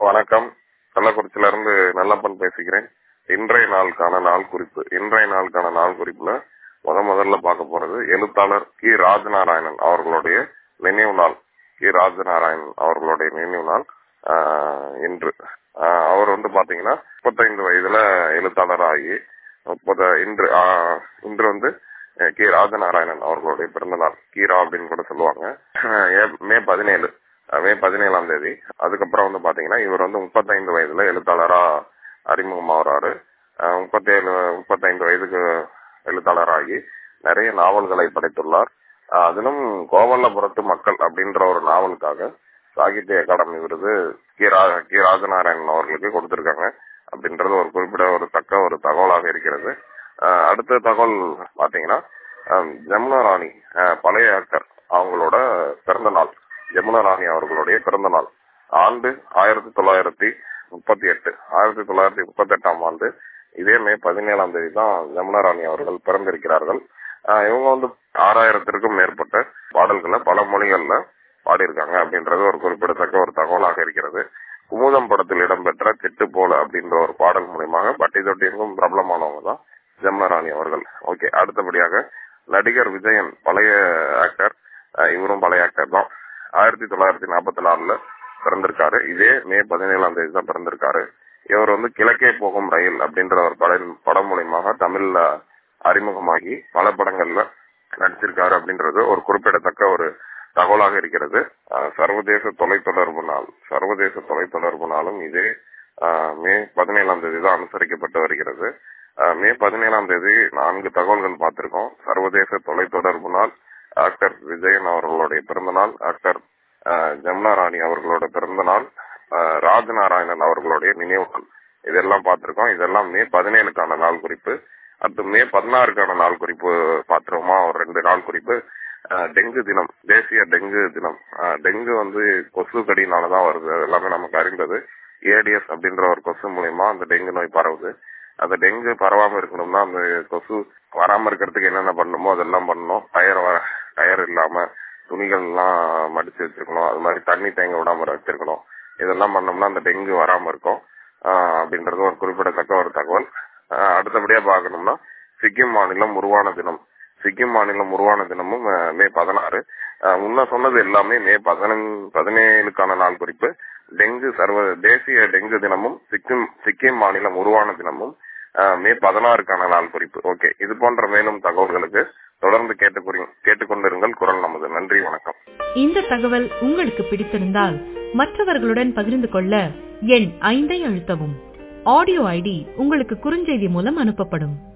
வணக்கம் கள்ளக்குறிச்சியில இருந்து நல்லப்பன் பேசுகிறேன் இன்றைய நாளுக்கான நாள் குறிப்பு இன்றைய நாளுக்கான நாள் குறிப்புல முத முதல்ல பார்க்க போறது எழுத்தாளர் கி ராஜநாராயணன் அவர்களுடைய நினைவு நாள் கி ராஜநாராயணன் அவர்களுடைய நினைவு நாள் ஆஹ், இன்று ஆஹ், அவர் வந்து பாத்தீங்கன்னா முப்பத்தைந்து வயதுல எழுத்தாளர் ஆகி முப்பது இன்று ஆஹ், இன்று வந்து அஹ், கி ராஜநாராயணன் அவர்களுடைய பிறந்த நாள் கீரா அப்படின்னு கூட சொல்லுவாங்க அஹ், ஏ- மே பதினேழு அஹ், மே பதினேழாம் தேதி அதுக்கப்புறம் வந்து பாத்தீங்கன்னா இவர் வந்து முப்பத்தைந்து வயதுல எழுத்தாளரா அறிமுகமாகறாரு அஹ், முப்பத்தேழு முப்பத்தைந்து வயதுக்கு எழுத்தாளராகி நிறைய நாவல்களை படைத்துள்ளார் அஹ், அதிலும் கோவல்லபுரத்து மக்கள் அப்படின்ற ஒரு நாவலுக்காக சாகித்ய அகாடமி விருது கி ரா- கி ராஜநாராயணன் அவர்களுக்கு கொடுத்திருக்காங்க அப்படின்றது ஒரு குறிப்பிட ஒரு தக்க ஒரு தகவலாக இருக்கிறது அஹ், அடுத்த தகவல் பாத்தீங்கன்னா அஹ், ஜமுனா ராணி அஹ், பழைய ஆக்டர் அவங்களோட பிறந்த நாள் ஜமுனா ராணி அவர்களுடைய பிறந்த நாள் ஆண்டு ஆயிரத்தி தொள்ளாயிரத்தி முப்பத்தி எட்டு ஆயிரத்தி தொள்ளாயிரத்தி முப்பத்தி எட்டாம் ஆண்டு இதே மே பதினேழாம் தேதி தான் ஜமுனா ராணி அவர்கள் பிறந்திருக்கிறார்கள் ஆஹ் இவங்க வந்து ஆறாயிரத்திற்கும் மேற்பட்ட பாடல்களை பல மொழிகள்ல பாடியிருக்காங்க அப்படின்றது ஒரு குறிப்பிடத்தக்க ஒரு தகவலாக இருக்கிறது குமுதம் படத்தில் இடம்பெற்ற கெட்டு போல அப்படின்ற ஒரு பாடல் மூலியமாக பட்டி தொட்டிற்கும் பிரபலமானவங்க தான் ஜமுனா ராணி அவர்கள் ஓகே அடுத்தபடியாக நடிகர் விஜயன் பழைய ஆக்டர் இவரும் பழைய ஆக்டர் தான் ஆயிரத்தி தொள்ளாயிரத்தி நாற்பத்தி நாலுல பிறந்திருக்காரு இதே மே பதினேழாம் தேதி தான் பிறந்திருக்காரு இவர் வந்து கிழக்கே போகும் ரயில் அப்படின்ற ஒரு படம் படம் மூலியமாக தமிழ்ல அறிமுகமாகி பல படங்கள்ல நடிச்சிருக்காரு அப்படின்றது ஒரு குறிப்பிடத்தக்க ஒரு தகவலாக இருக்கிறது அஹ், சர்வதேச தொலைத்தொடர்பு நாள் சர்வதேச தொலைத்தொடர்பு நாளும் இதே அஹ், மே பதினேழாம் தேதி தான் அனுசரிக்கப்பட்டு வருகிறது அஹ், மே பதினேழாம் தேதி நான்கு தகவல்கள் பார்த்திருக்கோம் சர்வதேச தொலைத்தொடர்பு நாள் ஆக்டர் விஜயன் அவர்களுடைய பிறந்த நாள் ஆக்டர் அஹ், ஜமுனா ராணி அவர்களோட பிறந்த நாள் அஹ், ராஜநாராயணன் அவர்களுடைய நினைவு நாள் இதெல்லாம் பார்த்திருக்கோம் இதெல்லாம் மே பதினேழுக்கான நாள் குறிப்பு அடுத்து மே பதினாறுக்கான நாள் குறிப்பு பாத்துருவோமா ஒரு ரெண்டு நாள் குறிப்பு அஹ், டெங்கு தினம் தேசிய டெங்கு தினம் அஹ், டெங்கு வந்து கொசு கடினாலதான் வருது அது எல்லாமே நமக்கு அறிந்தது ஏடிஎஸ் அப்படின்ற ஒரு கொசு மூலியமா அந்த டெங்கு நோய் பரவுது அந்த டெங்கு பரவாம இருக்கணும்னா அந்த கொசு வராம இருக்கிறதுக்கு என்னென்ன பண்ணணுமோ அதெல்லாம் பண்ணணும் டயர் வ- டயர் இல்லாம துணிகள் எல்லாம் மடிச்சு வச்சிருக்கணும் அது மாதிரி தண்ணி தேங்க விடாம வச்சிருக்கணும் இதெல்லாம் பண்ணோம்னா அந்த டெங்கு வராம இருக்கும் ஆஹ் அப்படின்றது ஒரு குறிப்பிடத்தக்க ஒரு தகவல் ஆஹ் அடுத்தபடியா பார்க்கணும்னா சிக்கிம் மாநிலம் உருவான தினம் சிக்கிம் மாநிலம் உருவான தினமும் ஆஹ் மே பதினாறு ஆஹ் முன்ன சொன்னது எல்லாமே மே பதினஞ்சு பதினேழுக்கான நாள் குறிப்பு டெங்கு சர்வ தேசிய டெங்கு தினமும் சிக்கிம் சிக்கிம் மாநிலம் உருவான தினமும் ஆஹ் மே பதினாறுக்கான நாள் குறிப்பு ஓகே இது போன்ற மேலும் தகவல்களுக்கு தொடர்ந்து கேட்டுக்கொரு- கேட்டுக்கொண்டிருங்கள் குரல் நமது நன்றி வணக்கம் இந்த தகவல் உங்களுக்கு பிடித்திருந்தால் மற்றவர்களுடன் பகிர்ந்து கொள்ள எண் ஐந்தை அழுத்தவும் ஆடியோ ஐடி உங்களுக்கு குறுஞ்செய்தி மூலம் அனுப்பப்படும்